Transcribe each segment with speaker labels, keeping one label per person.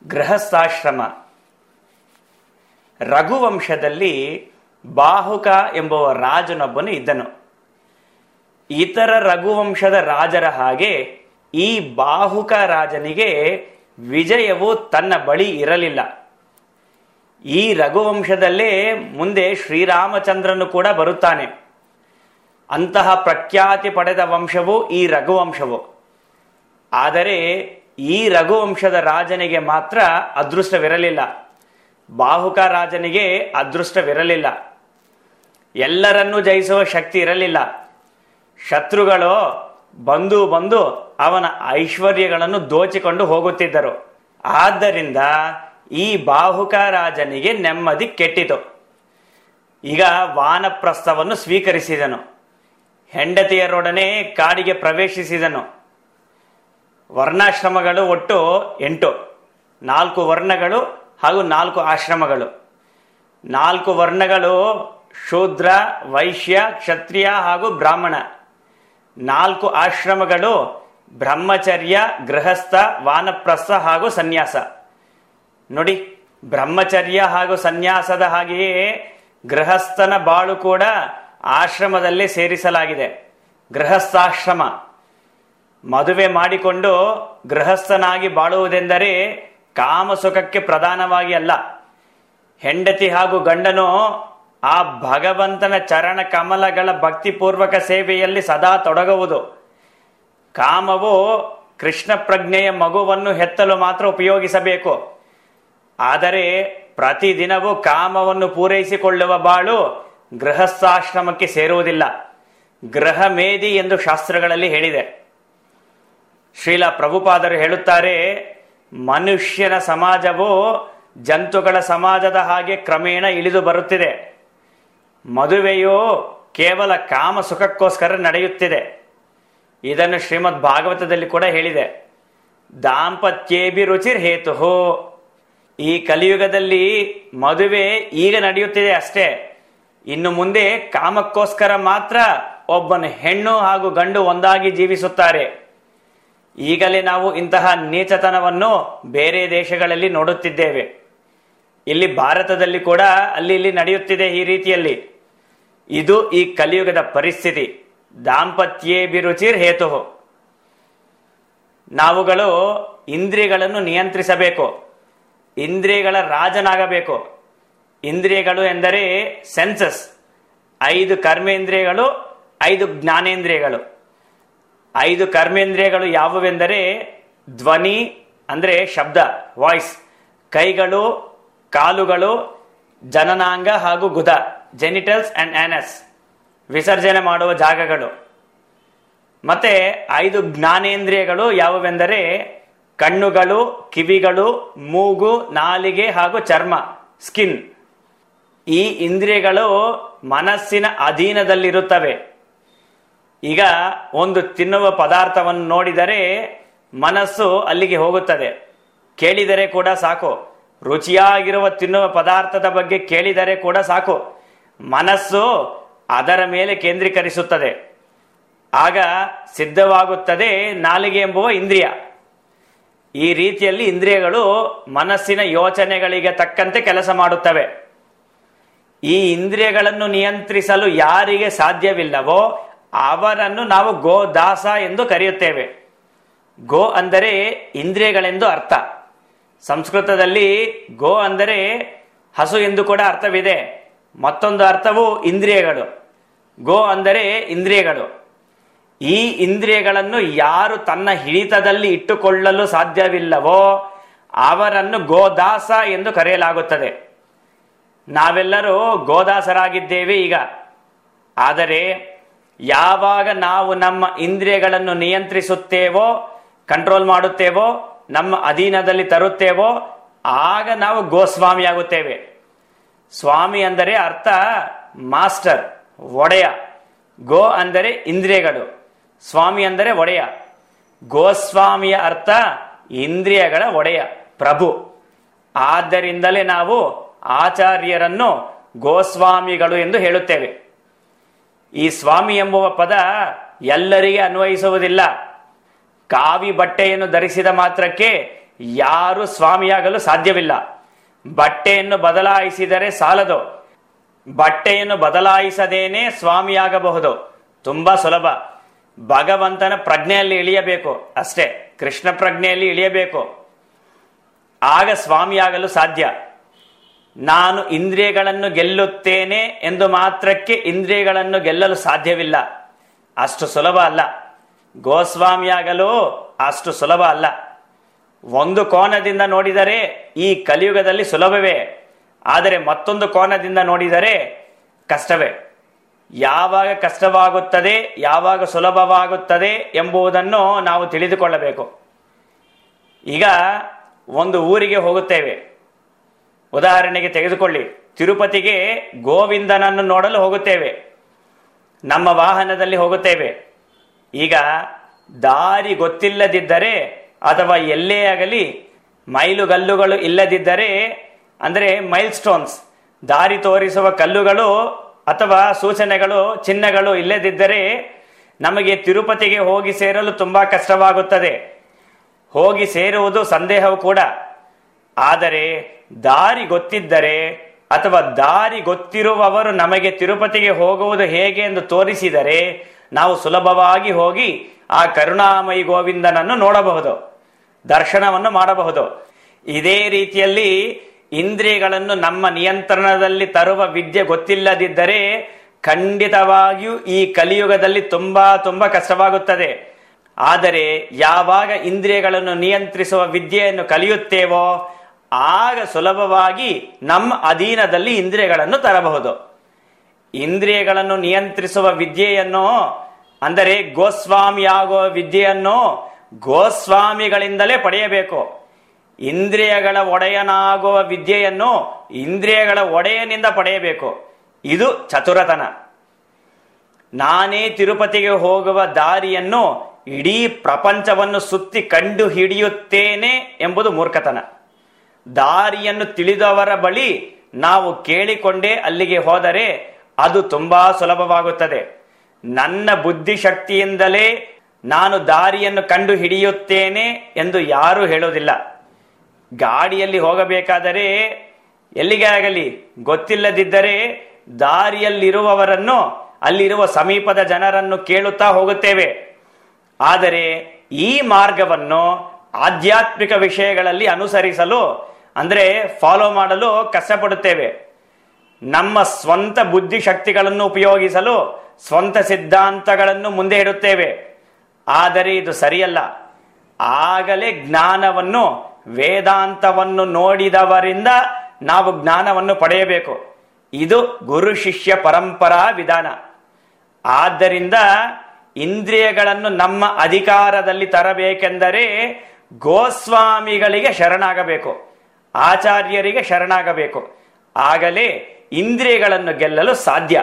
Speaker 1: ಗೃಹಸ್ಥಾಶ್ರಮ ರಘುವಂಶದಲ್ಲಿ ಬಾಹುಕ ಎಂಬುವ ರಾಜನೊಬ್ಬನು ಇದ್ದನು ಇತರ ರಘುವಂಶದ ರಾಜರ ಹಾಗೆ ಈ ಬಾಹುಕ ರಾಜನಿಗೆ ವಿಜಯವು ತನ್ನ ಬಳಿ ಇರಲಿಲ್ಲ ಈ ರಘುವಂಶದಲ್ಲೇ ಮುಂದೆ ಶ್ರೀರಾಮಚಂದ್ರನು ಕೂಡ ಬರುತ್ತಾನೆ ಅಂತಹ ಪ್ರಖ್ಯಾತಿ ಪಡೆದ ವಂಶವು ಈ ರಘುವಂಶವು ಆದರೆ ಈ ರಘುವಂಶದ ರಾಜನಿಗೆ ಮಾತ್ರ ಅದೃಷ್ಟವಿರಲಿಲ್ಲ ಬಾಹುಕ ರಾಜನಿಗೆ ಅದೃಷ್ಟವಿರಲಿಲ್ಲ ಎಲ್ಲರನ್ನೂ ಜಯಿಸುವ ಶಕ್ತಿ ಇರಲಿಲ್ಲ ಶತ್ರುಗಳು ಬಂದು ಬಂದು ಅವನ ಐಶ್ವರ್ಯಗಳನ್ನು ದೋಚಿಕೊಂಡು ಹೋಗುತ್ತಿದ್ದರು ಆದ್ದರಿಂದ ಈ ಬಾಹುಕ ರಾಜನಿಗೆ ನೆಮ್ಮದಿ ಕೆಟ್ಟಿತು ಈಗ ವಾನಪ್ರಸ್ಥವನ್ನು ಸ್ವೀಕರಿಸಿದನು ಹೆಂಡತಿಯರೊಡನೆ ಕಾಡಿಗೆ ಪ್ರವೇಶಿಸಿದನು ವರ್ಣಾಶ್ರಮಗಳು ಒಟ್ಟು ಎಂಟು ನಾಲ್ಕು ವರ್ಣಗಳು ಹಾಗೂ ನಾಲ್ಕು ಆಶ್ರಮಗಳು ನಾಲ್ಕು ವರ್ಣಗಳು ಶೂದ್ರ ವೈಶ್ಯ ಕ್ಷತ್ರಿಯ ಹಾಗೂ ಬ್ರಾಹ್ಮಣ ನಾಲ್ಕು ಆಶ್ರಮಗಳು ಬ್ರಹ್ಮಚರ್ಯ ಗೃಹಸ್ಥ ವಾನಪ್ರಸ್ಥ ಹಾಗೂ ಸನ್ಯಾಸ ನೋಡಿ ಬ್ರಹ್ಮಚರ್ಯ ಹಾಗೂ ಸನ್ಯಾಸದ ಹಾಗೆಯೇ ಗೃಹಸ್ಥನ ಬಾಳು ಕೂಡ ಆಶ್ರಮದಲ್ಲೇ ಸೇರಿಸಲಾಗಿದೆ ಗೃಹಸ್ಥಾಶ್ರಮ ಮದುವೆ ಮಾಡಿಕೊಂಡು ಗೃಹಸ್ಥನಾಗಿ ಬಾಳುವುದೆಂದರೆ ಕಾಮಸುಖಕ್ಕೆ ಪ್ರಧಾನವಾಗಿ ಅಲ್ಲ ಹೆಂಡತಿ ಹಾಗೂ ಗಂಡನು ಆ ಭಗವಂತನ ಚರಣ ಕಮಲಗಳ ಭಕ್ತಿಪೂರ್ವಕ ಸೇವೆಯಲ್ಲಿ ಸದಾ ತೊಡಗುವುದು ಕಾಮವು ಕೃಷ್ಣ ಪ್ರಜ್ಞೆಯ ಮಗುವನ್ನು ಹೆತ್ತಲು ಮಾತ್ರ ಉಪಯೋಗಿಸಬೇಕು ಆದರೆ ಪ್ರತಿದಿನವೂ ಕಾಮವನ್ನು ಪೂರೈಸಿಕೊಳ್ಳುವ ಬಾಳು ಗೃಹಸ್ಥಾಶ್ರಮಕ್ಕೆ ಸೇರುವುದಿಲ್ಲ ಗೃಹ ಮೇದಿ ಎಂದು ಶಾಸ್ತ್ರಗಳಲ್ಲಿ ಹೇಳಿದೆ ಶ್ರೀಲ ಪ್ರಭುಪಾದರು ಹೇಳುತ್ತಾರೆ ಮನುಷ್ಯನ ಸಮಾಜವು ಜಂತುಗಳ ಸಮಾಜದ ಹಾಗೆ ಕ್ರಮೇಣ ಇಳಿದು ಬರುತ್ತಿದೆ ಮದುವೆಯು ಕೇವಲ ಕಾಮ ಸುಖಕ್ಕೋಸ್ಕರ ನಡೆಯುತ್ತಿದೆ ಇದನ್ನು ಶ್ರೀಮದ್ ಭಾಗವತದಲ್ಲಿ ಕೂಡ ಹೇಳಿದೆ ದಾಂಪತ್ಯೇಬಿ ರುಚಿರ್ ಹೇತು ಈ ಕಲಿಯುಗದಲ್ಲಿ ಮದುವೆ ಈಗ ನಡೆಯುತ್ತಿದೆ ಅಷ್ಟೇ ಇನ್ನು ಮುಂದೆ ಕಾಮಕ್ಕೋಸ್ಕರ ಮಾತ್ರ ಒಬ್ಬನ ಹೆಣ್ಣು ಹಾಗೂ ಗಂಡು ಒಂದಾಗಿ ಜೀವಿಸುತ್ತಾರೆ ಈಗಲೇ ನಾವು ಇಂತಹ ನೀಚತನವನ್ನು ಬೇರೆ ದೇಶಗಳಲ್ಲಿ ನೋಡುತ್ತಿದ್ದೇವೆ ಇಲ್ಲಿ ಭಾರತದಲ್ಲಿ ಕೂಡ ಅಲ್ಲಿ ಇಲ್ಲಿ ನಡೆಯುತ್ತಿದೆ ಈ ರೀತಿಯಲ್ಲಿ ಇದು ಈ ಕಲಿಯುಗದ ಪರಿಸ್ಥಿತಿ ದಾಂಪತ್ಯೇ ಬಿರುಚಿರ್ ಹೇತು ನಾವುಗಳು ಇಂದ್ರಿಯಗಳನ್ನು ನಿಯಂತ್ರಿಸಬೇಕು ಇಂದ್ರಿಯಗಳ ರಾಜನಾಗಬೇಕು ಇಂದ್ರಿಯಗಳು ಎಂದರೆ ಸೆನ್ಸಸ್ ಐದು ಕರ್ಮೇಂದ್ರಿಯಗಳು ಐದು ಜ್ಞಾನೇಂದ್ರಿಯಗಳು ಐದು ಕರ್ಮೇಂದ್ರಿಯಗಳು ಯಾವುವೆಂದರೆ ಧ್ವನಿ ಅಂದರೆ ಶಬ್ದ ವಾಯ್ಸ್ ಕೈಗಳು ಕಾಲುಗಳು ಜನನಾಂಗ ಹಾಗೂ ಗುದ ಜೆನಿಟಲ್ಸ್ ಅಂಡ್ ಆನಸ್ ವಿಸರ್ಜನೆ ಮಾಡುವ ಜಾಗಗಳು ಮತ್ತೆ ಐದು ಜ್ಞಾನೇಂದ್ರಿಯಗಳು ಯಾವುವೆಂದರೆ ಕಣ್ಣುಗಳು ಕಿವಿಗಳು ಮೂಗು ನಾಲಿಗೆ ಹಾಗೂ ಚರ್ಮ ಸ್ಕಿನ್ ಈ ಇಂದ್ರಿಯಗಳು ಮನಸ್ಸಿನ ಅಧೀನದಲ್ಲಿರುತ್ತವೆ ಈಗ ಒಂದು ತಿನ್ನುವ ಪದಾರ್ಥವನ್ನು ನೋಡಿದರೆ ಮನಸ್ಸು ಅಲ್ಲಿಗೆ ಹೋಗುತ್ತದೆ ಕೇಳಿದರೆ ಕೂಡ ಸಾಕು ರುಚಿಯಾಗಿರುವ ತಿನ್ನುವ ಪದಾರ್ಥದ ಬಗ್ಗೆ ಕೇಳಿದರೆ ಕೂಡ ಸಾಕು ಮನಸ್ಸು ಅದರ ಮೇಲೆ ಕೇಂದ್ರೀಕರಿಸುತ್ತದೆ ಆಗ ಸಿದ್ಧವಾಗುತ್ತದೆ ನಾಲಿಗೆ ಎಂಬುವ ಇಂದ್ರಿಯ ಈ ರೀತಿಯಲ್ಲಿ ಇಂದ್ರಿಯಗಳು ಮನಸ್ಸಿನ ಯೋಚನೆಗಳಿಗೆ ತಕ್ಕಂತೆ ಕೆಲಸ ಮಾಡುತ್ತವೆ ಈ ಇಂದ್ರಿಯಗಳನ್ನು ನಿಯಂತ್ರಿಸಲು ಯಾರಿಗೆ ಸಾಧ್ಯವಿಲ್ಲವೋ ಅವರನ್ನು ನಾವು ಗೋದಾಸ ಎಂದು ಕರೆಯುತ್ತೇವೆ ಗೋ ಅಂದರೆ ಇಂದ್ರಿಯಗಳೆಂದು ಅರ್ಥ ಸಂಸ್ಕೃತದಲ್ಲಿ ಗೋ ಅಂದರೆ ಹಸು ಎಂದು ಕೂಡ ಅರ್ಥವಿದೆ ಮತ್ತೊಂದು ಅರ್ಥವು ಇಂದ್ರಿಯಗಳು ಗೋ ಅಂದರೆ ಇಂದ್ರಿಯಗಳು ಈ ಇಂದ್ರಿಯಗಳನ್ನು ಯಾರು ತನ್ನ ಹಿಡಿತದಲ್ಲಿ ಇಟ್ಟುಕೊಳ್ಳಲು ಸಾಧ್ಯವಿಲ್ಲವೋ ಅವರನ್ನು ಗೋದಾಸ ಎಂದು ಕರೆಯಲಾಗುತ್ತದೆ ನಾವೆಲ್ಲರೂ ಗೋದಾಸರಾಗಿದ್ದೇವೆ ಈಗ ಆದರೆ ಯಾವಾಗ ನಾವು ನಮ್ಮ ಇಂದ್ರಿಯಗಳನ್ನು ನಿಯಂತ್ರಿಸುತ್ತೇವೋ ಕಂಟ್ರೋಲ್ ಮಾಡುತ್ತೇವೋ ನಮ್ಮ ಅಧೀನದಲ್ಲಿ ತರುತ್ತೇವೋ ಆಗ ನಾವು ಗೋಸ್ವಾಮಿ ಆಗುತ್ತೇವೆ ಸ್ವಾಮಿ ಅಂದರೆ ಅರ್ಥ ಮಾಸ್ಟರ್ ಒಡೆಯ ಗೋ ಅಂದರೆ ಇಂದ್ರಿಯಗಳು ಸ್ವಾಮಿ ಅಂದರೆ ಒಡೆಯ ಗೋಸ್ವಾಮಿಯ ಅರ್ಥ ಇಂದ್ರಿಯಗಳ ಒಡೆಯ ಪ್ರಭು ಆದ್ದರಿಂದಲೇ ನಾವು ಆಚಾರ್ಯರನ್ನು ಗೋಸ್ವಾಮಿಗಳು ಎಂದು ಹೇಳುತ್ತೇವೆ ಈ ಸ್ವಾಮಿ ಎಂಬುವ ಪದ ಎಲ್ಲರಿಗೆ ಅನ್ವಯಿಸುವುದಿಲ್ಲ ಕಾವಿ ಬಟ್ಟೆಯನ್ನು ಧರಿಸಿದ ಮಾತ್ರಕ್ಕೆ ಯಾರು ಸ್ವಾಮಿಯಾಗಲು ಸಾಧ್ಯವಿಲ್ಲ ಬಟ್ಟೆಯನ್ನು ಬದಲಾಯಿಸಿದರೆ ಸಾಲದು ಬಟ್ಟೆಯನ್ನು ಬದಲಾಯಿಸದೇನೆ ಸ್ವಾಮಿಯಾಗಬಹುದು ತುಂಬಾ ಸುಲಭ ಭಗವಂತನ ಪ್ರಜ್ಞೆಯಲ್ಲಿ ಇಳಿಯಬೇಕು ಅಷ್ಟೇ ಕೃಷ್ಣ ಪ್ರಜ್ಞೆಯಲ್ಲಿ ಇಳಿಯಬೇಕು ಆಗ ಸ್ವಾಮಿಯಾಗಲು ಸಾಧ್ಯ ನಾನು ಇಂದ್ರಿಯಗಳನ್ನು ಗೆಲ್ಲುತ್ತೇನೆ ಎಂದು ಮಾತ್ರಕ್ಕೆ ಇಂದ್ರಿಯಗಳನ್ನು ಗೆಲ್ಲಲು ಸಾಧ್ಯವಿಲ್ಲ ಅಷ್ಟು ಸುಲಭ ಅಲ್ಲ ಗೋಸ್ವಾಮಿಯಾಗಲು ಅಷ್ಟು ಸುಲಭ ಅಲ್ಲ ಒಂದು ಕೋನದಿಂದ ನೋಡಿದರೆ ಈ ಕಲಿಯುಗದಲ್ಲಿ ಸುಲಭವೇ ಆದರೆ ಮತ್ತೊಂದು ಕೋನದಿಂದ ನೋಡಿದರೆ ಕಷ್ಟವೇ ಯಾವಾಗ ಕಷ್ಟವಾಗುತ್ತದೆ ಯಾವಾಗ ಸುಲಭವಾಗುತ್ತದೆ ಎಂಬುದನ್ನು ನಾವು ತಿಳಿದುಕೊಳ್ಳಬೇಕು ಈಗ ಒಂದು ಊರಿಗೆ ಹೋಗುತ್ತೇವೆ ಉದಾಹರಣೆಗೆ ತೆಗೆದುಕೊಳ್ಳಿ ತಿರುಪತಿಗೆ ಗೋವಿಂದನನ್ನು ನೋಡಲು ಹೋಗುತ್ತೇವೆ ನಮ್ಮ ವಾಹನದಲ್ಲಿ ಹೋಗುತ್ತೇವೆ ಈಗ ದಾರಿ ಗೊತ್ತಿಲ್ಲದಿದ್ದರೆ ಅಥವಾ ಎಲ್ಲೇ ಆಗಲಿ ಮೈಲುಗಲ್ಲುಗಳು ಇಲ್ಲದಿದ್ದರೆ ಅಂದರೆ ಮೈಲ್ ಸ್ಟೋನ್ಸ್ ದಾರಿ ತೋರಿಸುವ ಕಲ್ಲುಗಳು ಅಥವಾ ಸೂಚನೆಗಳು ಚಿಹ್ನೆಗಳು ಇಲ್ಲದಿದ್ದರೆ ನಮಗೆ ತಿರುಪತಿಗೆ ಹೋಗಿ ಸೇರಲು ತುಂಬಾ ಕಷ್ಟವಾಗುತ್ತದೆ ಹೋಗಿ ಸೇರುವುದು ಸಂದೇಹವು ಕೂಡ ಆದರೆ ದಾರಿ ಗೊತ್ತಿದ್ದರೆ ಅಥವಾ ದಾರಿ ಗೊತ್ತಿರುವವರು ನಮಗೆ ತಿರುಪತಿಗೆ ಹೋಗುವುದು ಹೇಗೆ ಎಂದು ತೋರಿಸಿದರೆ ನಾವು ಸುಲಭವಾಗಿ ಹೋಗಿ ಆ ಕರುಣಾಮಯಿ ಗೋವಿಂದನನ್ನು ನೋಡಬಹುದು ದರ್ಶನವನ್ನು ಮಾಡಬಹುದು ಇದೇ ರೀತಿಯಲ್ಲಿ ಇಂದ್ರಿಯಗಳನ್ನು ನಮ್ಮ ನಿಯಂತ್ರಣದಲ್ಲಿ ತರುವ ವಿದ್ಯೆ ಗೊತ್ತಿಲ್ಲದಿದ್ದರೆ ಖಂಡಿತವಾಗಿಯೂ ಈ ಕಲಿಯುಗದಲ್ಲಿ ತುಂಬಾ ತುಂಬಾ ಕಷ್ಟವಾಗುತ್ತದೆ ಆದರೆ ಯಾವಾಗ ಇಂದ್ರಿಯಗಳನ್ನು ನಿಯಂತ್ರಿಸುವ ವಿದ್ಯೆಯನ್ನು ಕಲಿಯುತ್ತೇವೋ ಆಗ ಸುಲಭವಾಗಿ ನಮ್ಮ ಅಧೀನದಲ್ಲಿ ಇಂದ್ರಿಯಗಳನ್ನು ತರಬಹುದು ಇಂದ್ರಿಯಗಳನ್ನು ನಿಯಂತ್ರಿಸುವ ವಿದ್ಯೆಯನ್ನು ಅಂದರೆ ಗೋಸ್ವಾಮಿಯಾಗುವ ವಿದ್ಯೆಯನ್ನು ಗೋಸ್ವಾಮಿಗಳಿಂದಲೇ ಪಡೆಯಬೇಕು ಇಂದ್ರಿಯಗಳ ಒಡೆಯನಾಗುವ ವಿದ್ಯೆಯನ್ನು ಇಂದ್ರಿಯಗಳ ಒಡೆಯನಿಂದ ಪಡೆಯಬೇಕು ಇದು ಚತುರತನ ನಾನೇ ತಿರುಪತಿಗೆ ಹೋಗುವ ದಾರಿಯನ್ನು ಇಡೀ ಪ್ರಪಂಚವನ್ನು ಸುತ್ತಿ ಕಂಡು ಹಿಡಿಯುತ್ತೇನೆ ಎಂಬುದು ಮೂರ್ಖತನ ದಾರಿಯನ್ನು ತಿಳಿದವರ ಬಳಿ ನಾವು ಕೇಳಿಕೊಂಡೇ ಅಲ್ಲಿಗೆ ಹೋದರೆ ಅದು ತುಂಬಾ ಸುಲಭವಾಗುತ್ತದೆ ನನ್ನ ಬುದ್ಧಿಶಕ್ತಿಯಿಂದಲೇ ನಾನು ದಾರಿಯನ್ನು ಕಂಡು ಹಿಡಿಯುತ್ತೇನೆ ಎಂದು ಯಾರೂ ಹೇಳೋದಿಲ್ಲ ಗಾಡಿಯಲ್ಲಿ ಹೋಗಬೇಕಾದರೆ ಎಲ್ಲಿಗೆ ಆಗಲಿ ಗೊತ್ತಿಲ್ಲದಿದ್ದರೆ ದಾರಿಯಲ್ಲಿರುವವರನ್ನು ಅಲ್ಲಿರುವ ಸಮೀಪದ ಜನರನ್ನು ಕೇಳುತ್ತಾ ಹೋಗುತ್ತೇವೆ ಆದರೆ ಈ ಮಾರ್ಗವನ್ನು ಆಧ್ಯಾತ್ಮಿಕ ವಿಷಯಗಳಲ್ಲಿ ಅನುಸರಿಸಲು ಅಂದ್ರೆ ಫಾಲೋ ಮಾಡಲು ಕಷ್ಟಪಡುತ್ತೇವೆ ನಮ್ಮ ಸ್ವಂತ ಬುದ್ಧಿಶಕ್ತಿಗಳನ್ನು ಉಪಯೋಗಿಸಲು ಸ್ವಂತ ಸಿದ್ಧಾಂತಗಳನ್ನು ಮುಂದೆ ಇಡುತ್ತೇವೆ ಆದರೆ ಇದು ಸರಿಯಲ್ಲ ಆಗಲೇ ಜ್ಞಾನವನ್ನು ವೇದಾಂತವನ್ನು ನೋಡಿದವರಿಂದ ನಾವು ಜ್ಞಾನವನ್ನು ಪಡೆಯಬೇಕು ಇದು ಗುರು ಶಿಷ್ಯ ಪರಂಪರಾ ವಿಧಾನ ಆದ್ದರಿಂದ ಇಂದ್ರಿಯಗಳನ್ನು ನಮ್ಮ ಅಧಿಕಾರದಲ್ಲಿ ತರಬೇಕೆಂದರೆ ಗೋಸ್ವಾಮಿಗಳಿಗೆ ಶರಣಾಗಬೇಕು ಆಚಾರ್ಯರಿಗೆ ಶರಣಾಗಬೇಕು ಆಗಲೇ ಇಂದ್ರಿಯಗಳನ್ನು ಗೆಲ್ಲಲು ಸಾಧ್ಯ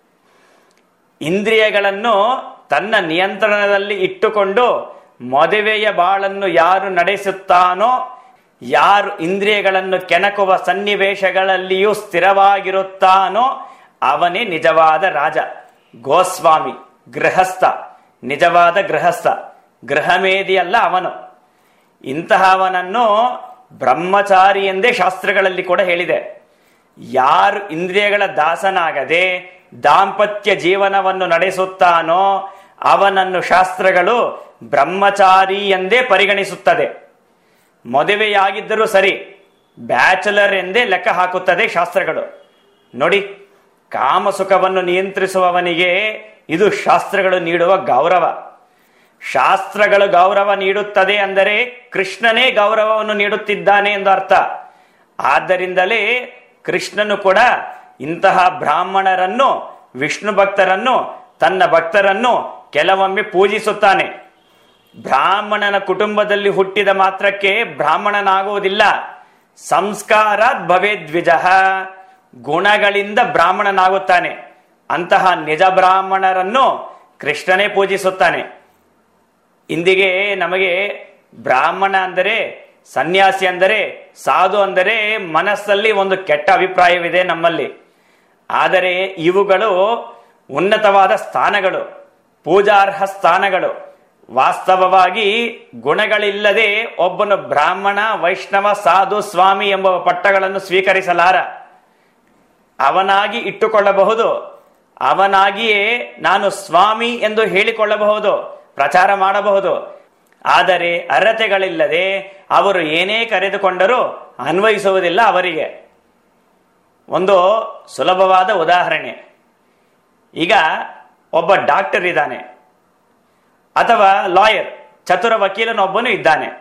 Speaker 1: ಇಂದ್ರಿಯಗಳನ್ನು ತನ್ನ ನಿಯಂತ್ರಣದಲ್ಲಿ ಇಟ್ಟುಕೊಂಡು ಮದುವೆಯ ಬಾಳನ್ನು ಯಾರು ನಡೆಸುತ್ತಾನೋ ಯಾರು ಇಂದ್ರಿಯಗಳನ್ನು ಕೆಣಕುವ ಸನ್ನಿವೇಶಗಳಲ್ಲಿಯೂ ಸ್ಥಿರವಾಗಿರುತ್ತಾನೋ ಅವನೇ ನಿಜವಾದ ರಾಜ ಗೋಸ್ವಾಮಿ ಗೃಹಸ್ಥ ನಿಜವಾದ ಗೃಹಸ್ಥ ಗೃಹಮೇದಿಯಲ್ಲ ಅವನು ಇಂತಹವನನ್ನು ಬ್ರಹ್ಮಚಾರಿ ಎಂದೇ ಶಾಸ್ತ್ರಗಳಲ್ಲಿ ಕೂಡ ಹೇಳಿದೆ ಯಾರು ಇಂದ್ರಿಯಗಳ ದಾಸನಾಗದೆ ದಾಂಪತ್ಯ ಜೀವನವನ್ನು ನಡೆಸುತ್ತಾನೋ ಅವನನ್ನು ಶಾಸ್ತ್ರಗಳು ಬ್ರಹ್ಮಚಾರಿ ಎಂದೇ ಪರಿಗಣಿಸುತ್ತದೆ ಮದುವೆಯಾಗಿದ್ದರೂ ಸರಿ ಬ್ಯಾಚುಲರ್ ಎಂದೇ ಲೆಕ್ಕ ಹಾಕುತ್ತದೆ ಶಾಸ್ತ್ರಗಳು ನೋಡಿ ಕಾಮಸುಖವನ್ನು ನಿಯಂತ್ರಿಸುವವನಿಗೆ ಇದು ಶಾಸ್ತ್ರಗಳು ನೀಡುವ ಗೌರವ ಶಾಸ್ತ್ರಗಳು ಗೌರವ ನೀಡುತ್ತದೆ ಅಂದರೆ ಕೃಷ್ಣನೇ ಗೌರವವನ್ನು ನೀಡುತ್ತಿದ್ದಾನೆ ಎಂದು ಅರ್ಥ ಆದ್ದರಿಂದಲೇ ಕೃಷ್ಣನು ಕೂಡ ಇಂತಹ ಬ್ರಾಹ್ಮಣರನ್ನು ವಿಷ್ಣು ಭಕ್ತರನ್ನು ತನ್ನ ಭಕ್ತರನ್ನು ಕೆಲವೊಮ್ಮೆ ಪೂಜಿಸುತ್ತಾನೆ ಬ್ರಾಹ್ಮಣನ ಕುಟುಂಬದಲ್ಲಿ ಹುಟ್ಟಿದ ಮಾತ್ರಕ್ಕೆ ಬ್ರಾಹ್ಮಣನಾಗುವುದಿಲ್ಲ ಸಂಸ್ಕಾರಾತ್ ಭವೇದ್ವಿಜ ಗುಣಗಳಿಂದ ಬ್ರಾಹ್ಮಣನಾಗುತ್ತಾನೆ ಅಂತಹ ನಿಜ ಬ್ರಾಹ್ಮಣರನ್ನು ಕೃಷ್ಣನೇ ಪೂಜಿಸುತ್ತಾನೆ ಇಂದಿಗೆ ನಮಗೆ ಬ್ರಾಹ್ಮಣ ಅಂದರೆ ಸನ್ಯಾಸಿ ಅಂದರೆ ಸಾಧು ಅಂದರೆ ಮನಸ್ಸಲ್ಲಿ ಒಂದು ಕೆಟ್ಟ ಅಭಿಪ್ರಾಯವಿದೆ ನಮ್ಮಲ್ಲಿ ಆದರೆ ಇವುಗಳು ಉನ್ನತವಾದ ಸ್ಥಾನಗಳು ಪೂಜಾರ್ಹ ಸ್ಥಾನಗಳು ವಾಸ್ತವವಾಗಿ ಗುಣಗಳಿಲ್ಲದೆ ಒಬ್ಬನು ಬ್ರಾಹ್ಮಣ ವೈಷ್ಣವ ಸಾಧು ಸ್ವಾಮಿ ಎಂಬ ಪಟ್ಟಗಳನ್ನು ಸ್ವೀಕರಿಸಲಾರ ಅವನಾಗಿ ಇಟ್ಟುಕೊಳ್ಳಬಹುದು ಅವನಾಗಿಯೇ ನಾನು ಸ್ವಾಮಿ ಎಂದು ಹೇಳಿಕೊಳ್ಳಬಹುದು ಪ್ರಚಾರ ಮಾಡಬಹುದು ಆದರೆ ಅರ್ಹತೆಗಳಿಲ್ಲದೆ ಅವರು ಏನೇ ಕರೆದುಕೊಂಡರೂ ಅನ್ವಯಿಸುವುದಿಲ್ಲ ಅವರಿಗೆ ಒಂದು ಸುಲಭವಾದ ಉದಾಹರಣೆ ಈಗ ಒಬ್ಬ ಡಾಕ್ಟರ್ ಇದ್ದಾನೆ ಅಥವಾ ಲಾಯರ್ ಚತುರ ವಕೀಲನೊಬ್ಬನು ಇದ್ದಾನೆ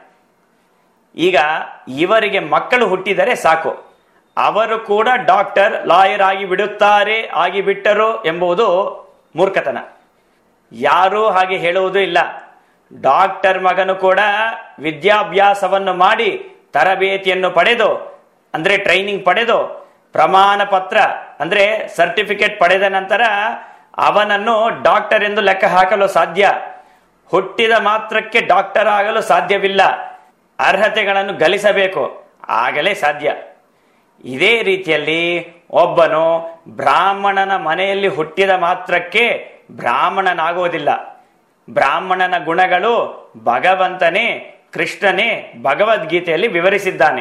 Speaker 1: ಈಗ ಇವರಿಗೆ ಮಕ್ಕಳು ಹುಟ್ಟಿದರೆ ಸಾಕು ಅವರು ಕೂಡ ಡಾಕ್ಟರ್ ಲಾಯರ್ ಆಗಿ ಬಿಡುತ್ತಾರೆ ಆಗಿ ಬಿಟ್ಟರು ಎಂಬುದು ಮೂರ್ಖತನ ಯಾರೂ ಹಾಗೆ ಹೇಳುವುದೂ ಇಲ್ಲ ಡಾಕ್ಟರ್ ಮಗನು ಕೂಡ ವಿದ್ಯಾಭ್ಯಾಸವನ್ನು ಮಾಡಿ ತರಬೇತಿಯನ್ನು ಪಡೆದು ಅಂದ್ರೆ ಟ್ರೈನಿಂಗ್ ಪಡೆದು ಪ್ರಮಾಣ ಪತ್ರ ಅಂದ್ರೆ ಸರ್ಟಿಫಿಕೇಟ್ ಪಡೆದ ನಂತರ ಅವನನ್ನು ಡಾಕ್ಟರ್ ಎಂದು ಲೆಕ್ಕ ಹಾಕಲು ಸಾಧ್ಯ ಹುಟ್ಟಿದ ಮಾತ್ರಕ್ಕೆ ಡಾಕ್ಟರ್ ಆಗಲು ಸಾಧ್ಯವಿಲ್ಲ ಅರ್ಹತೆಗಳನ್ನು ಗಳಿಸಬೇಕು ಆಗಲೇ ಸಾಧ್ಯ ಇದೇ ರೀತಿಯಲ್ಲಿ ಒಬ್ಬನು ಬ್ರಾಹ್ಮಣನ ಮನೆಯಲ್ಲಿ ಹುಟ್ಟಿದ ಮಾತ್ರಕ್ಕೆ ಬ್ರಾಹ್ಮಣನಾಗುವುದಿಲ್ಲ ಬ್ರಾಹ್ಮಣನ ಗುಣಗಳು ಭಗವಂತನೇ ಕೃಷ್ಣನೇ ಭಗವದ್ಗೀತೆಯಲ್ಲಿ ವಿವರಿಸಿದ್ದಾನೆ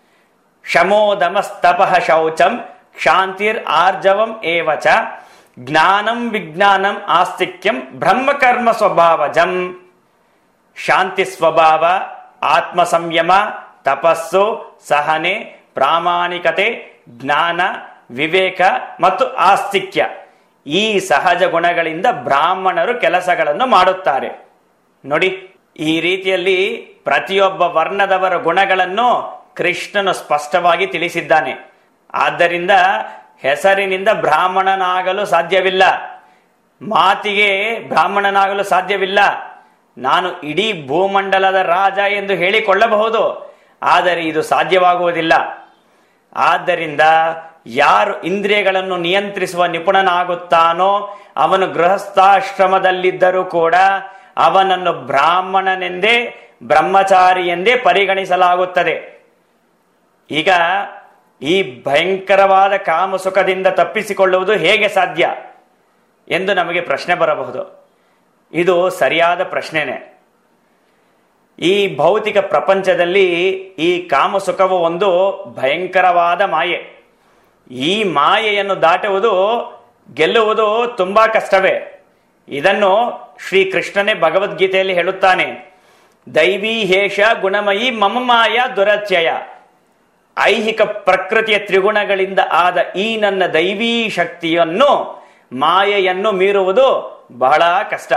Speaker 1: ಶಮೋದಮಸ್ತಪಃ ಶೌಚಂ ಕ್ಷಾಂತಿರ್ ಆರ್ಜವಂ ಏವಚ ಜ್ಞಾನಂ ವಿಜ್ಞಾನಂ ಆಸ್ತಿಕ್ಯಂ ಬ್ರಹ್ಮಕರ್ಮ ಸ್ವಭಾವಜಂ ಶಾಂತಿ ಸ್ವಭಾವ ಆತ್ಮ ಸಂಯಮ ತಪಸ್ಸು ಸಹನೆ ಪ್ರಾಮಾಣಿಕತೆ ಜ್ಞಾನ ವಿವೇಕ ಮತ್ತು ಆಸ್ತಿಕ್ಯ ಈ ಸಹಜ ಗುಣಗಳಿಂದ ಬ್ರಾಹ್ಮಣರು ಕೆಲಸಗಳನ್ನು ಮಾಡುತ್ತಾರೆ ನೋಡಿ ಈ ರೀತಿಯಲ್ಲಿ ಪ್ರತಿಯೊಬ್ಬ ವರ್ಣದವರ ಗುಣಗಳನ್ನು ಕೃಷ್ಣನು ಸ್ಪಷ್ಟವಾಗಿ ತಿಳಿಸಿದ್ದಾನೆ ಆದ್ದರಿಂದ ಹೆಸರಿನಿಂದ ಬ್ರಾಹ್ಮಣನಾಗಲು ಸಾಧ್ಯವಿಲ್ಲ ಮಾತಿಗೆ ಬ್ರಾಹ್ಮಣನಾಗಲು ಸಾಧ್ಯವಿಲ್ಲ ನಾನು ಇಡೀ ಭೂಮಂಡಲದ ರಾಜ ಎಂದು ಹೇಳಿಕೊಳ್ಳಬಹುದು ಆದರೆ ಇದು ಸಾಧ್ಯವಾಗುವುದಿಲ್ಲ ಆದ್ದರಿಂದ ಯಾರು ಇಂದ್ರಿಯಗಳನ್ನು ನಿಯಂತ್ರಿಸುವ ನಿಪುಣನಾಗುತ್ತಾನೋ ಅವನು ಗೃಹಸ್ಥಾಶ್ರಮದಲ್ಲಿದ್ದರೂ ಕೂಡ ಅವನನ್ನು ಬ್ರಾಹ್ಮಣನೆಂದೇ ಬ್ರಹ್ಮಚಾರಿ ಎಂದೇ ಪರಿಗಣಿಸಲಾಗುತ್ತದೆ ಈಗ ಈ ಭಯಂಕರವಾದ ಕಾಮಸುಖದಿಂದ ತಪ್ಪಿಸಿಕೊಳ್ಳುವುದು ಹೇಗೆ ಸಾಧ್ಯ ಎಂದು ನಮಗೆ ಪ್ರಶ್ನೆ ಬರಬಹುದು ಇದು ಸರಿಯಾದ ಪ್ರಶ್ನೆನೆ ಈ ಭೌತಿಕ ಪ್ರಪಂಚದಲ್ಲಿ ಈ ಕಾಮಸುಖವು ಒಂದು ಭಯಂಕರವಾದ ಮಾಯೆ ಈ ಮಾಯೆಯನ್ನು ದಾಟುವುದು ಗೆಲ್ಲುವುದು ತುಂಬಾ ಕಷ್ಟವೇ ಇದನ್ನು ಶ್ರೀ ಕೃಷ್ಣನೇ ಭಗವದ್ಗೀತೆಯಲ್ಲಿ ಹೇಳುತ್ತಾನೆ ದೈವೀ ಹೇಷ ಗುಣಮಯಿ ಮಮ ಮಾಯ ದುರತ್ಯಯ ಐಹಿಕ ಪ್ರಕೃತಿಯ ತ್ರಿಗುಣಗಳಿಂದ ಆದ ಈ ನನ್ನ ದೈವೀ ಶಕ್ತಿಯನ್ನು ಮಾಯೆಯನ್ನು ಮೀರುವುದು ಬಹಳ ಕಷ್ಟ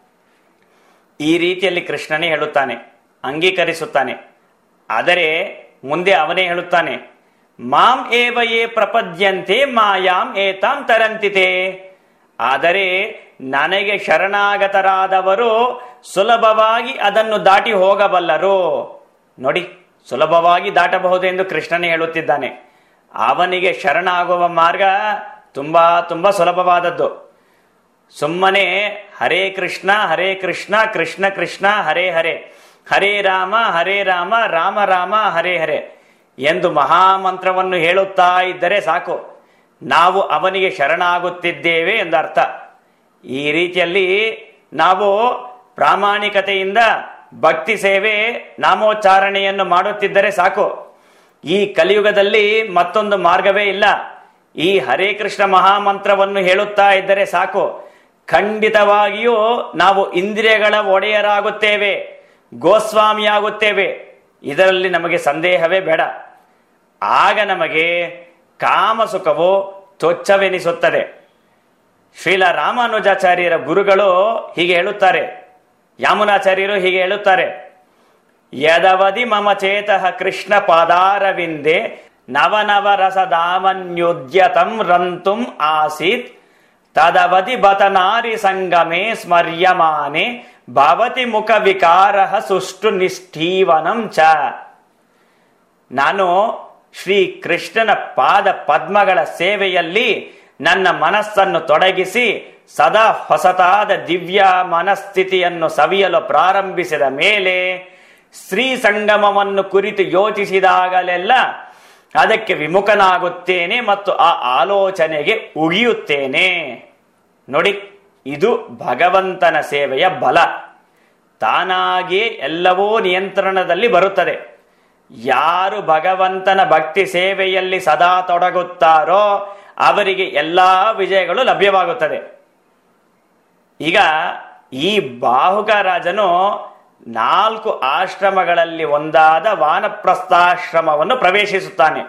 Speaker 1: ಈ ರೀತಿಯಲ್ಲಿ ಕೃಷ್ಣನೇ ಹೇಳುತ್ತಾನೆ ಅಂಗೀಕರಿಸುತ್ತಾನೆ ಆದರೆ ಮುಂದೆ ಅವನೇ ಹೇಳುತ್ತಾನೆ ಮಾಂ ಏವ ಯೇ ಪ್ರಪದ್ಯಂತೆ ಮಾಯಾಂ ಏತಾಂ ತರಂತಿತೆ ಆದರೆ ನನಗೆ ಶರಣಾಗತರಾದವರು ಸುಲಭವಾಗಿ ಅದನ್ನು ದಾಟಿ ಹೋಗಬಲ್ಲರು ನೋಡಿ ಸುಲಭವಾಗಿ ದಾಟಬಹುದು ಎಂದು ಕೃಷ್ಣನೇ ಹೇಳುತ್ತಿದ್ದಾನೆ ಅವನಿಗೆ ಶರಣಾಗುವ ಮಾರ್ಗ ತುಂಬಾ ತುಂಬಾ ಸುಲಭವಾದದ್ದು ಸುಮ್ಮನೆ ಹರೇ ಕೃಷ್ಣ ಹರೇ ಕೃಷ್ಣ ಕೃಷ್ಣ ಕೃಷ್ಣ ಹರೇ ಹರೇ ಹರೇ ರಾಮ ಹರೇ ರಾಮ ರಾಮ ರಾಮ ಹರೇ ಹರೇ ಎಂದು ಮಹಾಮಂತ್ರವನ್ನು ಹೇಳುತ್ತಾ ಇದ್ದರೆ ಸಾಕು ನಾವು ಅವನಿಗೆ ಶರಣಾಗುತ್ತಿದ್ದೇವೆ ಎಂದರ್ಥ ಈ ರೀತಿಯಲ್ಲಿ ನಾವು ಪ್ರಾಮಾಣಿಕತೆಯಿಂದ ಭಕ್ತಿ ಸೇವೆ ನಾಮೋಚ್ಚಾರಣೆಯನ್ನು ಮಾಡುತ್ತಿದ್ದರೆ ಸಾಕು ಈ ಕಲಿಯುಗದಲ್ಲಿ ಮತ್ತೊಂದು ಮಾರ್ಗವೇ ಇಲ್ಲ ಈ ಹರೇ ಕೃಷ್ಣ ಮಹಾಮಂತ್ರವನ್ನು ಹೇಳುತ್ತಾ ಇದ್ದರೆ ಸಾಕು ಖಂಡಿತವಾಗಿಯೂ ನಾವು ಇಂದ್ರಿಯಗಳ ಒಡೆಯರಾಗುತ್ತೇವೆ ಗೋಸ್ವಾಮಿಯಾಗುತ್ತೇವೆ ಇದರಲ್ಲಿ ನಮಗೆ ಸಂದೇಹವೇ ಬೇಡ ಆಗ ನಮಗೆ ಕಾಮಸುಖವು ತುಚ್ಛವೆನಿಸುತ್ತದೆ ಶ್ರೀಲ ರಾಮಾನುಜಾಚಾರ್ಯರ ಗುರುಗಳು ಹೀಗೆ ಹೇಳುತ್ತಾರೆ ಯಾಮುನಾಚಾರ್ಯರು ಹೀಗೆ ಹೇಳುತ್ತಾರೆ ಯದವಧಿ ಮಮ ಚೇತಃ ಕೃಷ್ಣ ಪಾದಾರವಿಂದೆ ನವನವ ರಸದಾಮನ್ಯುದ್ಯತಂ ರಂತುಂ ಆಸೀತ್ ತದವಧಿ ಬತನಾರಿ ಸಂಗಮೇ ಸ್ಮರ್ಯಮಾನೆ ಭವತಿ ಮುಖ ವಿಕಾರ ಸುಷ್ಟು ನಿಷ್ಠೀವನಂ ಚ ನಾನು ಶ್ರೀ ಕೃಷ್ಣನ ಪಾದ ಪದ್ಮಗಳ ಸೇವೆಯಲ್ಲಿ ನನ್ನ ಮನಸ್ಸನ್ನು ತೊಡಗಿಸಿ ಸದಾ ಹೊಸತಾದ ದಿವ್ಯ ಮನಸ್ಥಿತಿಯನ್ನು ಸವಿಯಲು ಪ್ರಾರಂಭಿಸಿದ ಮೇಲೆ ಶ್ರೀ ಸಂಗಮವನ್ನು ಕುರಿತು ಯೋಚಿಸಿದಾಗಲೆಲ್ಲ ಅದಕ್ಕೆ ವಿಮುಖನಾಗುತ್ತೇನೆ ಮತ್ತು ಆ ಆಲೋಚನೆಗೆ ಉಗಿಯುತ್ತೇನೆ ನೋಡಿ ಇದು ಭಗವಂತನ ಸೇವೆಯ ಬಲ ತಾನಾಗಿಯೇ ಎಲ್ಲವೂ ನಿಯಂತ್ರಣದಲ್ಲಿ ಬರುತ್ತದೆ ಯಾರು ಭಗವಂತನ ಭಕ್ತಿ ಸೇವೆಯಲ್ಲಿ ಸದಾ ತೊಡಗುತ್ತಾರೋ ಅವರಿಗೆ ಎಲ್ಲಾ ವಿಜಯಗಳು ಲಭ್ಯವಾಗುತ್ತದೆ ಈಗ ಈ ಬಾಹುಕ ರಾಜನು ನಾಲ್ಕು ಆಶ್ರಮಗಳಲ್ಲಿ ಒಂದಾದ ವಾನಪ್ರಸ್ಥಾಶ್ರಮವನ್ನು ಪ್ರವೇಶಿಸುತ್ತಾನೆ